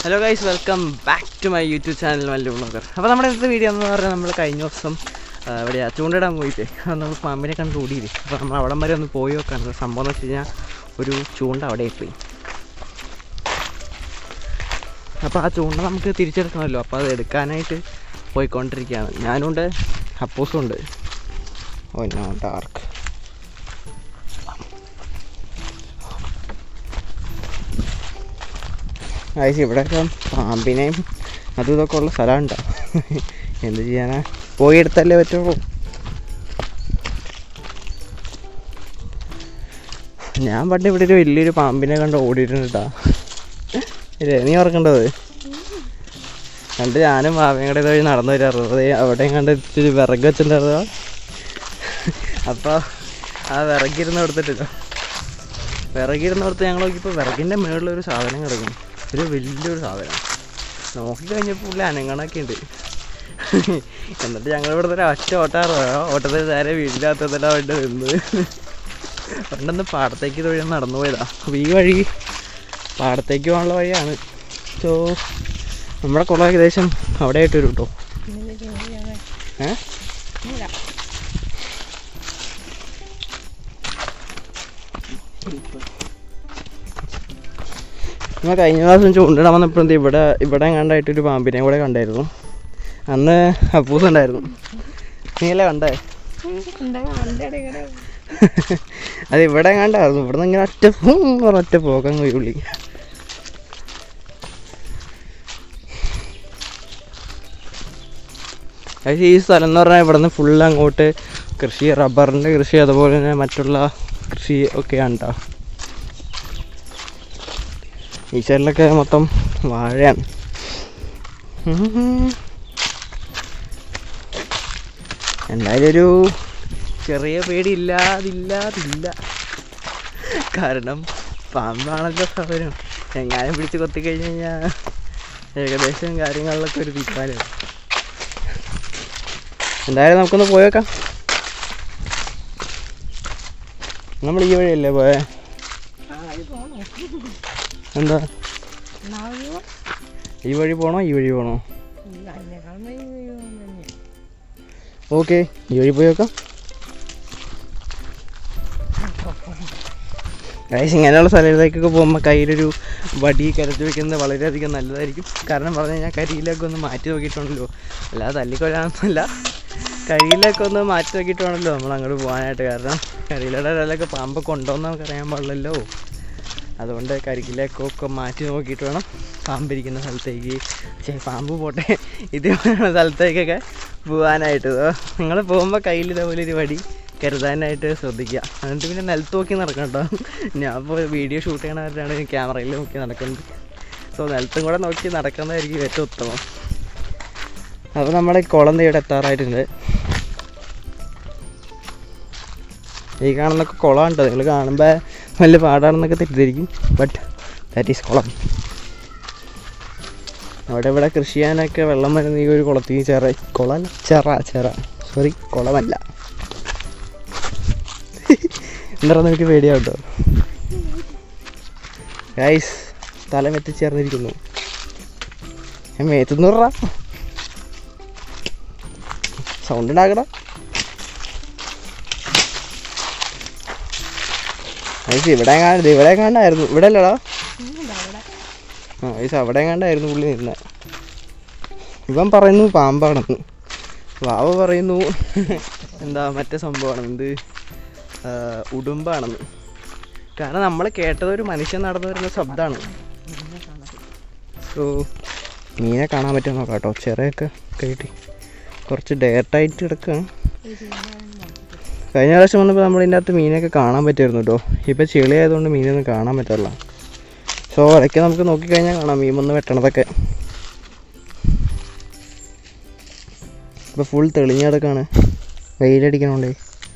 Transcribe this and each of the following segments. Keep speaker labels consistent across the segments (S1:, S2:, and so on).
S1: Hello guys welcome back to my YouTube channel Mallu blogger അപ്പോൾ നമ്മുടെ ഇന്നത്തെ വീഡിയോ എന്ന് പറഞ്ഞാൽ നമ്മൾ കഴിഞ്ഞ ദിവസം ആ, എവിടെയാ ചൂണ്ടിടാൻ പോയിട്ട് അത് നമ്മൾ പാമ്പിനെ കണ്ട് ഓടിയില്ലേ അപ്പോൾ നമ്മൾ അവിടം വരെ ഒന്ന് പോയി നോക്കാണ് സംഭവം എന്ന് വെച്ച് കഴിഞ്ഞാൽ ഒരു ചൂണ്ട അവിടെ പോയി അപ്പോൾ ആ ചൂണ്ട നമുക്ക് തിരിച്ചെടുക്കണമല്ലോ അപ്പോൾ അത് എടുക്കാനായിട്ട് പോയിക്കൊണ്ടിരിക്കുകയാണ് ഞാനുണ്ട് അപ്പൂസും ഉണ്ട് ഓ നോ ഡാർക്ക് ആയിസ് ഇവിടെയൊക്കെ പാമ്പിനെയും അതും ഇതൊക്കെ ഉള്ള സ്ഥലമുണ്ടോ എന്ത് ചെയ്യാനാ പോയി എടുത്തല്ലേ പറ്റുള്ളൂ ഞാൻ പണ്ട് ഇവിടെ ഒരു വലിയൊരു പാമ്പിനെ കണ്ട് ഓടിയിട്ടുണ്ട് കേട്ടോ ഇല്ലേ നീ ഓർക്കേണ്ടത് കണ്ട് ഞാനും മാവയും കൂടെ ഇതുവഴി നടന്നു വരാറുള്ളൂ അതേ അവിടെയും കണ്ട് ഇച്ചിരി വിറക് വെച്ചിട്ടുണ്ടായിരുന്നു അപ്പോൾ ആ വിറകിരുന്ന് കൊടുത്തിട്ടില്ല വിറകിരുന്ന് കൊടുത്ത് ഞങ്ങൾ നോക്കിയപ്പോൾ വിറകിൻ്റെ മുകളിലൊരു സാധനം കിടക്കുന്നു ഒരു വലിയൊരു സാധനം നോക്കി കഴിഞ്ഞപ്പോൾ പുള്ളി അനങ്ങണൊക്കെ ഉണ്ട് എന്നിട്ട് ഞങ്ങൾ ഇവിടുത്തെ ഒരു ഒറ്റ ഓട്ടാറ് ഓട്ടത്തിൽ നേരെ വീടിനകത്തല്ല വേണ്ടി നിന്ന് പണ്ടൊന്ന് പാടത്തേക്ക് തൊഴി നടന്നു പോയതാ അപ്പോൾ ഈ വഴി പാടത്തേക്ക് പോകാനുള്ള വഴിയാണ് സോ നമ്മുടെ കുളം ഏകദേശം അവിടെ ആയിട്ട് വരും കേട്ടോ ഏ നമ്മൾ കഴിഞ്ഞ പ്രാവശ്യം ചൂണ്ടിടാൻ വന്നപ്പോൾ എന്ത് ഇവിടെ ഇവിടെ കണ്ടായിട്ടൊരു പാമ്പിനെ കൂടെ കണ്ടായിരുന്നു അന്ന് അപ്പൂസ് ഉണ്ടായിരുന്നു നീയല്ലേ കണ്ടേ അത് ഇവിടെ കണ്ടായിരുന്നു ഇവിടെ നിന്ന് ഇങ്ങനെ ഒറ്റ ഫും ഒറ്റ പോക്കാൻ ഉള്ളി പക്ഷേ ഈ സ്ഥലം എന്ന് പറഞ്ഞാൽ ഇവിടെ നിന്ന് ഫുള്ള് അങ്ങോട്ട് കൃഷി റബ്ബറിൻ്റെ കൃഷി അതുപോലെ തന്നെ മറ്റുള്ള കൃഷി ഒക്കെയാണ് കേട്ടോ ഈ സൈഡിലൊക്കെ മൊത്തം വാഴയാണ് ഉം. എന്തായാലും ഒരു ചെറിയ പേടി ഇല്ലാതില്ലാതില്ല കാരണം പാമ്പാണല്ലോ സൗകര്യം എങ്ങാനും പിടിച്ച് കൊത്തിക്കഴിഞ്ഞ് കഴിഞ്ഞാൽ ഏകദേശം കാര്യങ്ങളിലൊക്കെ ഒരു തീരുമാനമാണ് എന്തായാലും നമുക്കൊന്ന് പോയേക്കാം നമ്മൾ ഈ വഴിയല്ലേ പോയേ എന്താ ഈ വഴി പോണോ ഈ വഴി പോണോ ഓക്കെ ഈ വഴി പോയി നോക്കാം ഗൈസ് ഇങ്ങനെയുള്ള സ്ഥലത്തേക്കൊക്കെ പോകുമ്പോൾ കയ്യിലൊരു വടി കരുതി വെക്കുന്നത് വളരെയധികം നല്ലതായിരിക്കും കാരണം പറഞ്ഞു കഴിഞ്ഞാൽ കരിയിലൊക്കെ ഒന്ന് മാറ്റി നോക്കിയിട്ടുണ്ടല്ലോ അല്ലാതെ തല്ലിക്കൊല്ലാന്നല്ല കരിയിലൊക്കെ ഒന്ന് മാറ്റി നോക്കിയിട്ട് വേണമല്ലോ നമ്മൾ അങ്ങോട്ട് പോകാനായിട്ട് കാരണം കരിയിലയുടെ ഇടയിലൊക്കെ പാമ്പൊക്കെ ഉണ്ടോ എന്ന് നമുക്ക് അറിയാൻ പാടില്ലല്ലോ അതുകൊണ്ട് കരിക്കിലേക്കൊക്കെ മാറ്റി നോക്കിയിട്ട് വേണം പാമ്പിരിക്കുന്ന സ്ഥലത്തേക്ക് ചേ പാമ്പ് പോട്ടെ ഇതേപോലെയുള്ള സ്ഥലത്തേക്കൊക്കെ പോകാനായിട്ട് നിങ്ങൾ പോകുമ്പോൾ കയ്യിൽ ഇതേപോലെ ഒരു വടി കരുതാനായിട്ട് ശ്രദ്ധിക്കുക എന്നിട്ട് പിന്നെ നിലത്ത് നോക്കി നടക്കണം കേട്ടോ ഞാൻ ഇപ്പോൾ വീഡിയോ ഷൂട്ട് ചെയ്യണവരാണ് ക്യാമറയിൽ നോക്കി നടക്കുന്നത് സോ നിലത്തും കൂടെ നോക്കി നടക്കുന്നതായിരിക്കും ഏറ്റവും ഉത്തമം അപ്പോൾ നമ്മുടെ കുളം ഇവിടെ എത്താറായിട്ടുണ്ട് ഈ കാണുന്നൊക്കെ കുളമാണ് കേട്ടോ നിങ്ങൾ കാണുമ്പോൾ വലിയ പാടാണെന്നൊക്കെ തെറ്റിദ്ധരിക്കും ബട്ട് ദാറ്റ് ഈസ് കുളം അവിടെ ഇവിടെ കൃഷി ചെയ്യാനൊക്കെ വെള്ളം വരുന്ന ഈ ഒരു കുളത്തിൽ ചെറ കുളമല്ല ചെറ ചെറ സോറി കുളമല്ല എന്താ എനിക്ക് പേടിയാവും കേട്ടോ ഗൈസ് സ്ഥലം എത്തിച്ചേർന്നിരിക്കുന്നു ഞാൻ മേത്തുന്നൂറാ സൗണ്ട് ഉണ്ടാക്കടാ ഐസ് ഇവിടെ കാണരുത് ഇവിടെ കണ്ടായിരുന്നു ഇവിടെ അല്ലടാ ആ ഐസ് അവിടെ കണ്ടായിരുന്നു പുള്ളി നിന്നെ ഇവൻ പറയുന്നു പാമ്പാണെന്ന് വാവ പറയുന്നു എന്താ മറ്റേ സംഭവമാണ് എന്ത് ആ, ഉടുമ്പാണെന്ന് കാരണം നമ്മൾ കേട്ടത് ഒരു മനുഷ്യൻ നടന്നു വരുന്ന ശബ്ദമാണ് സോ മീനെ കാണാൻ പറ്റുമോ നോക്കാം കേട്ടോ ചെറിയൊക്കെ കയറ്റി കുറച്ച് ഡയറക്റ്റായിട്ട് കിടക്കുകയാണ് കഴിഞ്ഞ പ്രാവശ്യം വന്നപ്പോൾ നമ്മൾ ഇതിൻ്റെ അകത്ത് മീനൊക്കെ കാണാൻ പറ്റുമായിരുന്നു കേട്ടോ ഇപ്പോൾ ചെളി ആയതുകൊണ്ട് മീനൊന്നും കാണാൻ പറ്റില്ല സോ ഇടയ്ക്ക് നമുക്ക് നോക്കിക്കഴിഞ്ഞാൽ കാണാം മീൻ വന്ന് വെട്ടണതൊക്കെ ഇപ്പോൾ ഫുൾ തെളിഞ്ഞ് കിടക്കാണ് വെയിലടിക്കണോണ്ടേ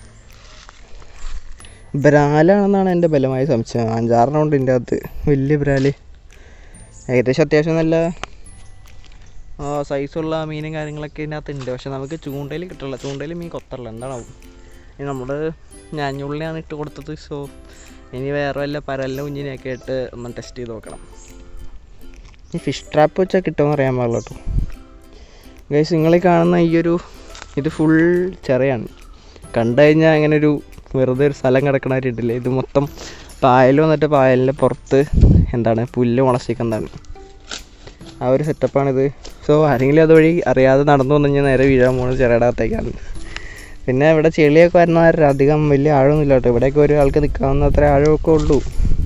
S1: ബ്രാലാണെന്നാണ് എൻ്റെ ബലമായ സംശയം അഞ്ചാറെണ്ണം ഉണ്ട് ഇതിൻ്റെ അകത്ത് വലിയ ബ്രാല് ഏകദേശം അത്യാവശ്യം നല്ല ആ സൈസുള്ള മീനും കാര്യങ്ങളൊക്കെ ഇതിൻ്റെ അകത്ത് ഉണ്ട് പക്ഷെ നമുക്ക് ചൂണ്ടയിൽ കിട്ടില്ല ചൂണ്ടയിൽ മീൻ കൊത്തല്ല എന്താണാവും ഇനി നമ്മൾ ഞാഞ്ഞുള്ളിയാണ് ഇട്ട് കൊടുത്തത് സോ ഇനി വേറെ വല്ല പരല്ല കുഞ്ഞിനെയൊക്കെ ഇട്ട് ഒന്ന് ടെസ്റ്റ് ചെയ്ത് നോക്കണം ഈ ഫിഷ് ട്രാപ്പ് വെച്ചാൽ കിട്ടുമെന്ന് അറിയാൻ പാടില്ല കേട്ടോ ഗൈസ് നിങ്ങളീ കാണുന്ന ഈ ഒരു ഇത് ഫുൾ ചെറിയാണ് കണ്ടു കഴിഞ്ഞാൽ അങ്ങനെ ഒരു വെറുതെ ഒരു സ്ഥലം കിടക്കണമായിട്ടില്ലേ ഇത് മൊത്തം പായൽ വന്നിട്ട് പായലിൻ്റെ പുറത്ത് എന്താണ് പുല്ല് മുളച്ചിക്കുന്നതാണ് ആ ഒരു സെറ്റപ്പാണിത് സോ ആരെങ്കിലും അതുവഴി അറിയാതെ നടന്നു വന്നു കഴിഞ്ഞാൽ നേരെ വീഴാൻ പോകുന്നത് ചെറിയുടെ അകത്തേക്കാണ് പിന്നെ ഇവിടെ ചെളിയൊക്കെ വരുന്നവരെ അധികം വലിയ ആഴമൊന്നുമില്ല കേട്ടോ ഇവിടെയൊക്കെ ഒരാൾക്ക് നിൽക്കാവുന്ന അത്ര ആഴമൊക്കെ ഉള്ളൂ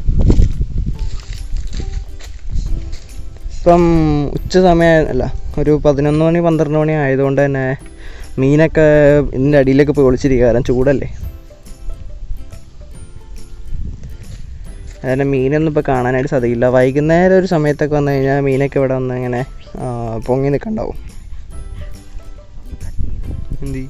S1: ഇപ്പം ഉച്ച സമയം അല്ല ഒരു പതിനൊന്ന് മണി പന്ത്രണ്ട് മണി ആയതുകൊണ്ട് തന്നെ മീനൊക്കെ ഇതിൻ്റെ അടിയിലൊക്കെ പോയി ഒളിച്ചിരിക്കുക കാരണം ചൂടല്ലേ അതിന് മീനൊന്നും ഇപ്പോൾ കാണാനായിട്ട് സാധിക്കില്ല വൈകുന്നേരം ഒരു സമയത്തൊക്കെ വന്നു കഴിഞ്ഞാൽ മീനൊക്കെ ഇവിടെ വന്ന് ഇങ്ങനെ ആ, പൊങ്ങി നിൽക്കണ്ടാവും എന്തി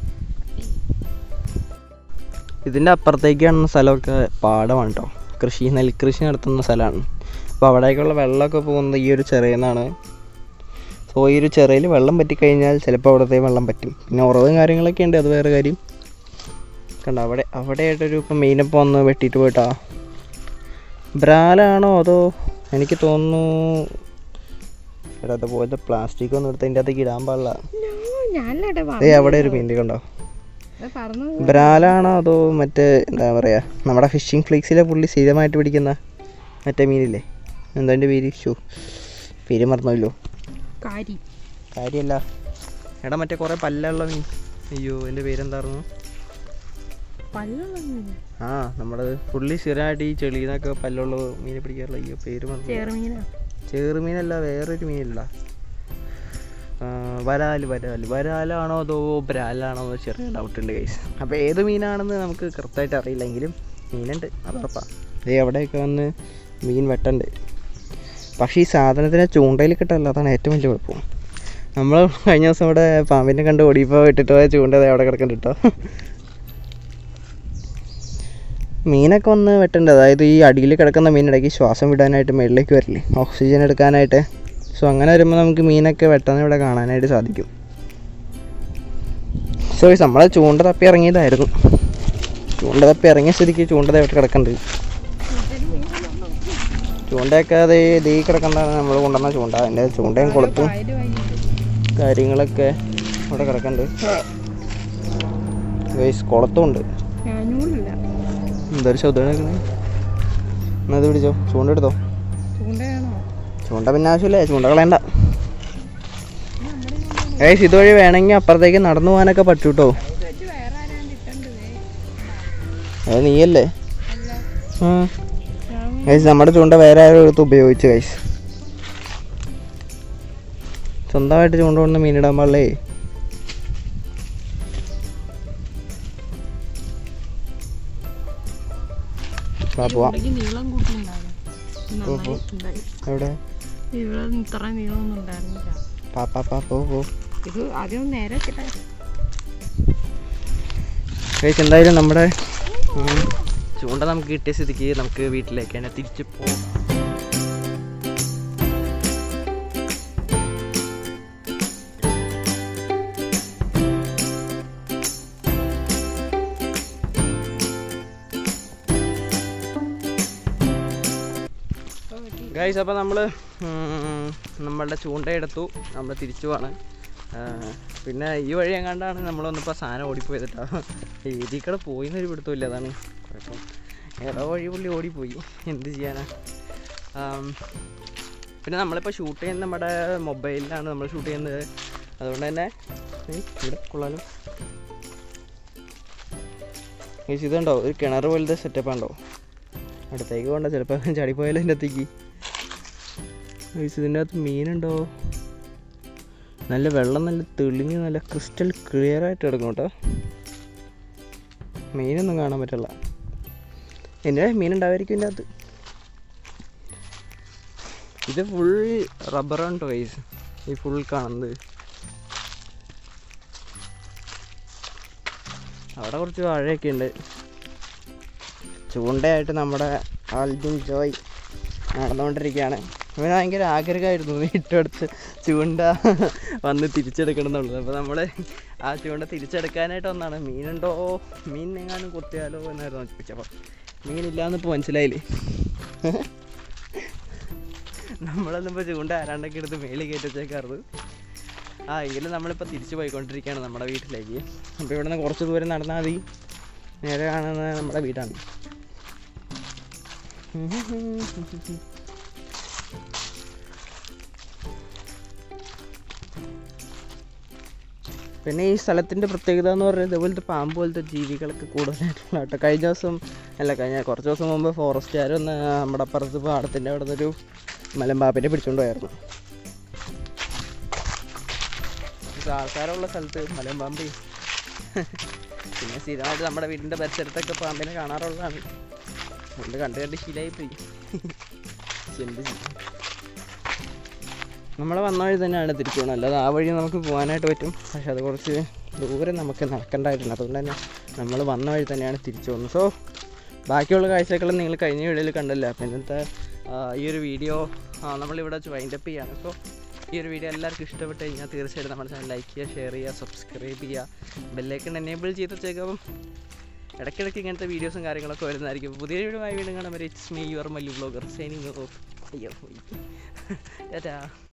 S1: ഇതിൻ്റെ അപ്പുറത്തേക്ക് കാണുന്ന സ്ഥലമൊക്കെ പാടമാണ് കേട്ടോ കൃഷി നെൽകൃഷി നടത്തുന്ന സ്ഥലമാണ് അപ്പോൾ അവിടേക്കുള്ള വെള്ളമൊക്കെ പോകുന്നത് ഈ ഒരു ചെറിയെന്നാണ് സോ ഈ ഒരു ചെറിയിൽ വെള്ളം പറ്റിക്കഴിഞ്ഞാൽ ചിലപ്പോൾ അവിടുത്തെ വെള്ളം പറ്റും പിന്നെ ഉറവും കാര്യങ്ങളൊക്കെ ഉണ്ട് അത് വേറെ കാര്യം കണ്ടോ അവിടെ അവിടെയായിട്ടൊരു ഇപ്പം മീനപ്പം വന്ന് വെട്ടിയിട്ട് പോയിട്ടാ ബ്രാലാണോ അതോ എനിക്ക് തോന്നുന്നു എടാ അതുപോലത്തെ പ്ലാസ്റ്റിക് ഒന്നും എടുത്ത് അതിൻ്റെ അകത്തേക്ക് ഇടാൻ പാടില്ല
S2: ഞാനല്ലേ
S1: ഏ അവിടെ ഒരു മീൻ കണ്ടോ
S2: പറഞ്ഞു
S1: ബ്രാലാണോ അതോ മറ്റേ എന്താ പറയുക നമ്മുടെ ഫിഷിംഗ് ഫ്ലിക്സിലെ പുള്ളി സ്ഥിരമായിട്ട് പിടിക്കുന്ന മറ്റേ മീനില്ലേ എന്താ എൻ്റെ പേര് ഷോ പേര് മറന്നല്ലോ
S2: കാരി
S1: കാര്യമല്ല എടാ മറ്റേ കുറേ പല്ലുള്ള മീൻ അയ്യോ എൻ്റെ പേരെന്തായിരുന്നു
S2: പല്ലുള്ള മീന്
S1: ആ നമ്മുടെ പുള്ളി സ്ഥിരമായിട്ട് ഈ ചെളിന്നൊക്കെ പല്ലുള്ള മീനെ പിടിക്കാറില്ല അയ്യോ പേര് മറന്നു
S2: ചെറുമീനാ
S1: ചെറുമീനല്ല വേറൊരു മീനില്ല ആ, വരാല് വരാല് വരാലാണോ അതോ ബ്രാലാണോ എന്ന് ചെറിയ ഡൗട്ട് ഉണ്ട് കൈസ് അപ്പോൾ ഏത് മീനാണെന്ന് നമുക്ക് കറക്റ്റായിട്ട് അറിയില്ലെങ്കിലും മീനുണ്ട് അത് ഉറപ്പാണ് ദേ അവിടെയൊക്കെ വന്ന് മീൻ വെട്ടുണ്ട് പക്ഷേ ഈ സാധനത്തിനെ ചൂണ്ടയിൽ കിട്ടാല്ല അതാണ് ഏറ്റവും വലിയ കുഴപ്പം നമ്മൾ കഴിഞ്ഞ ദിവസം ഇവിടെ പാമ്പിനെ കണ്ട് ഓടിയപ്പോൾ ഇട്ടിട്ട് പോയ ചൂണ്ട ദേ അവിടെ കിടക്കുന്നുണ്ട് കേട്ടോ മീനൊക്കെ വന്ന് വെട്ടുണ്ട് അതായത് ഈ അടിയിൽ കിടക്കുന്ന മീനിടയ്ക്ക് ശ്വാസം വിടാനായിട്ട് മുകളിലേക്ക് വരില്ലേ ഓക്സിജൻ എടുക്കാനായിട്ട് സോ അങ്ങനെ വരുമ്പോൾ നമുക്ക് മീനൊക്കെ വെട്ടാൻ ഇവിടെ കാണാനായിട്ട് സാധിക്കും സോ നമ്മളെ ചൂണ്ട തപ്പി ഇറങ്ങിയതായിരുന്നു ചൂണ്ട തപ്പി ഇറങ്ങിയ സ്ഥിതിക്ക് ചൂണ്ട ദേ ഇവിടെ കിടക്കുന്നുണ്ട് ചൂണ്ടയൊക്കെ അതേ ദീ കിടക്കണ്ടാണ് നമ്മൾ കൊണ്ടുവന്ന ചൂണ്ട അതിൻ്റെ ചൂണ്ടയും കൊളുത്തും
S2: പായല് വാങ്ങിയിട്ട്
S1: കാര്യങ്ങളൊക്കെ ഇവിടെ കിടക്കുന്നുണ്ട് ഗൈസ് കുളത്തും ഉണ്ട്
S2: ഞാനൂടില്ല
S1: എന്തൊരു ശബ്ദം കേൾക്കണേ എന്നാ ഇത് പിടിച്ചോ ചൂണ്ട എടുത്തോ
S2: ചൂണ്ടയാണോ
S1: ചൂണ്ട പിന്നെ ആവശ്യമില്ലേ ചൂണ്ട കളയണ്ട ഏയ് ഇതുവഴി വേണമെങ്കിൽ അപ്പുറത്തേക്ക് നടന്നു പോകാനൊക്കെ പറ്റൂ കേട്ടോ
S2: വെച്ച് വേറെ ആരാണ്ട് ഇട്ടണ്ടേ
S1: അത് നീയല്ലേ
S2: അല്ല
S1: ആ
S2: ഞാൻ
S1: ഗൈസ് നമ്മുടെ ചൂണ്ട വേറെ ആരും എടുത്ത് ഉപയോഗിച്ചു ഗൈസ് സ്വന്തമായിട്ട് ചൂണ്ട കൊണ്ട് മീനിടാൻ പാടില്ലേ വാ പോവാം
S2: ചൂണ്ടയ്ക്ക് നീളം കൂട്ടുന്നുണ്ടാവില്ല
S1: ഓഹോ.
S2: നന്നായിട്ടുണ്ടായി
S1: എവിടെ
S2: ഇവിടെ ഇത്ര നീളമൊന്നും ഉണ്ടായിരുന്നില്ല
S1: പാ പാ പാ പോ പോ
S2: ഇത് ആദ്യം നേരെ കിട്ടാൻ
S1: ഗൈസ് എന്തായാലും നമ്മുടെ ഉം, ചൂണ്ട നമുക്ക് കിട്ടിയ സ്ഥിതിക്ക് നമുക്ക് വീട്ടിലേക്ക് തന്നെ തിരിച്ചു പോകാം ഗൈസ് അപ്പോൾ നമ്മൾ നമ്മളുടെ ചൂണ്ട എടുത്തു നമ്മൾ തിരിച്ചു പോവാണ് ആ, പിന്നെ ഈ വഴി എങ്ങാണ്ടാണ് നമ്മളൊന്നിപ്പോൾ സാധനം ഓടിപ്പോയത് കേട്ടോ ഇതിൽ കൂടെ പോയിന്നൊരു പിടുത്തമില്ല അതാണ് കുഴപ്പം ഏതോ വഴി പുള്ളി ഓടിപ്പോയി എന്ത് ചെയ്യാനാ ആം, പിന്നെ നമ്മളിപ്പോൾ ഷൂട്ട് ചെയ്യുന്നത് നമ്മുടെ മൊബൈലിലാണ് നമ്മൾ ഷൂട്ട് ചെയ്യുന്നത് അതുകൊണ്ട് തന്നെ ഏയ്, ഇവിടെ കൊള്ളാലോ ഗൈസ് ഇതുണ്ടോ ഒരു കിണർ പോലത്തെ സെറ്റപ്പ് ഉണ്ടോ അടുത്തേക്ക് പോകണ്ട ചിലപ്പോൾ ചാടിപ്പോയാലോ എൻ്റെ അകത്തേക്ക് ഗൈസ് ഇതിൻ്റെ അകത്ത് മീനുണ്ടോ നല്ല വെള്ളം നല്ല തെളിഞ്ഞ് നല്ല ക്രിസ്റ്റൽ ക്ലിയർ ആയിട്ട് കിടക്കും കേട്ടോ മീനൊന്നും കാണാൻ പറ്റില്ല എൻ്റെ മീനുണ്ടാവായിരിക്കും ഇതിൻ്റെ അകത്ത് ഇത് ഫുൾ റബ്ബറാണ് കേട്ടോ ഗൈസ് ഈ ഫുൾ കാണുന്നത് അവിടെ കുറച്ച് വാഴയൊക്കെ ഉണ്ട് ചൂണ്ടയായിട്ട് നമ്മുടെ ആൽബിൻ ജോയ് നടന്നുകൊണ്ടിരിക്കുകയാണ് ഇവന് ഭയങ്കര ആഗ്രഹമായിരുന്നു ഇട്ടെടുത്ത് ചൂണ്ട വന്ന് തിരിച്ചെടുക്കണം എന്നുള്ളത് അപ്പോൾ നമ്മൾ ആ ചൂണ്ട തിരിച്ചെടുക്കാനായിട്ട് വന്നാണ് മീനുണ്ടോ മീൻ എങ്ങാനും കൊത്തിയാലോ എന്നായിരുന്നു ചോദിച്ചപ്പോൾ മീനില്ലാന്ന് ഇപ്പോൾ മനസ്സിലായില്ലേ നമ്മളൊന്നും ഇപ്പോൾ ചൂണ്ട ആരാണ്ടൊക്കെ എടുത്ത് മേളിൽ കയറ്റി വെച്ചേക്കാറുണ്ട് ആ എങ്കിലും നമ്മളിപ്പോൾ തിരിച്ചു പോയിക്കൊണ്ടിരിക്കുകയാണ് നമ്മുടെ വീട്ടിലേക്ക് അപ്പോൾ ഇവിടെ നിന്ന് കുറച്ച് ദൂരം നടന്നാൽ മതി നേരെ കാണുന്നത് നമ്മുടെ വീടാണ് പിന്നെ ഈ സ്ഥലത്തിൻ്റെ പ്രത്യേകത എന്ന് പറയുന്നത് ഇതുപോലത്തെ പാമ്പ് പോലത്തെ ജീവികളൊക്കെ കൂടുതലായിട്ടുള്ള കേട്ടോ കഴിഞ്ഞ ദിവസം അല്ല കഴിഞ്ഞ കുറച്ച് ദിവസം മുമ്പ് ഫോറസ്റ്റുകാർ ഒന്ന് നമ്മുടെ അപ്പുറത്ത് പാടത്തിൻ്റെ അവിടെ നിന്നൊരു മലമ്പാപ്പിനെ പിടിച്ചുകൊണ്ട് പോയായിരുന്നു ഇപ്പൊ ആൾക്കാരുള്ള സ്ഥലത്ത് മലമ്പാമ്പ് പിന്നെ സ്ഥിരമായിട്ട് നമ്മുടെ വീടിൻ്റെ പരിസരത്തൊക്കെ പാമ്പിനെ കാണാറുള്ളതാണ് അതുകൊണ്ട് കണ്ട് കണ്ട് ശീലമായി പോയി എന്ത് ചെയ്യും നമ്മൾ വന്ന വഴി തന്നെയാണ് തിരിച്ചു പോകുന്നത് അല്ലാതെ ആ വഴി നമുക്ക് പോകാനായിട്ട് പറ്റും പക്ഷെ അത് കുറച്ച് ദൂരം നമുക്ക് നടക്കേണ്ടതായിട്ടുണ്ട് അതുകൊണ്ട് തന്നെ നമ്മൾ വന്ന വഴി തന്നെയാണ് തിരിച്ചു പോകുന്നത് സോ ബാക്കിയുള്ള കാഴ്ചകൾ നിങ്ങൾ കഴിഞ്ഞ വീഡിയോയിൽ കണ്ടല്ലോ അപ്പോൾ ഇന്നത്തെ ആ, ഈ ഒരു വീഡിയോ നമ്മളിവിടെ വെച്ച് വൈൻഡപ്പ് ചെയ്യാണ് സോ ഈ ഒരു വീഡിയോ എല്ലാവർക്കും ഇഷ്ടപ്പെട്ട് കഴിഞ്ഞാൽ തീർച്ചയായിട്ടും നമ്മുടെ ചാനൽ ലൈക്ക് ചെയ്യുക ഷെയർ ചെയ്യുക സബ്സ്ക്രൈബ് ചെയ്യുക ബെല്ലൈക്കൺ എനേബിൾ ചെയ്ത് വെച്ചേക്കാം ഇടയ്ക്കിടയ്ക്ക് ഇങ്ങനത്തെ വീഡിയോസും കാര്യങ്ങളൊക്കെ വരുന്നതായിരിക്കും പുതിയ വീഡിയോ ആയി വീണ്ടും കാണാൻ വരെ it's me your Mallu blogger signing off അയ്യോ ടാറ്റാ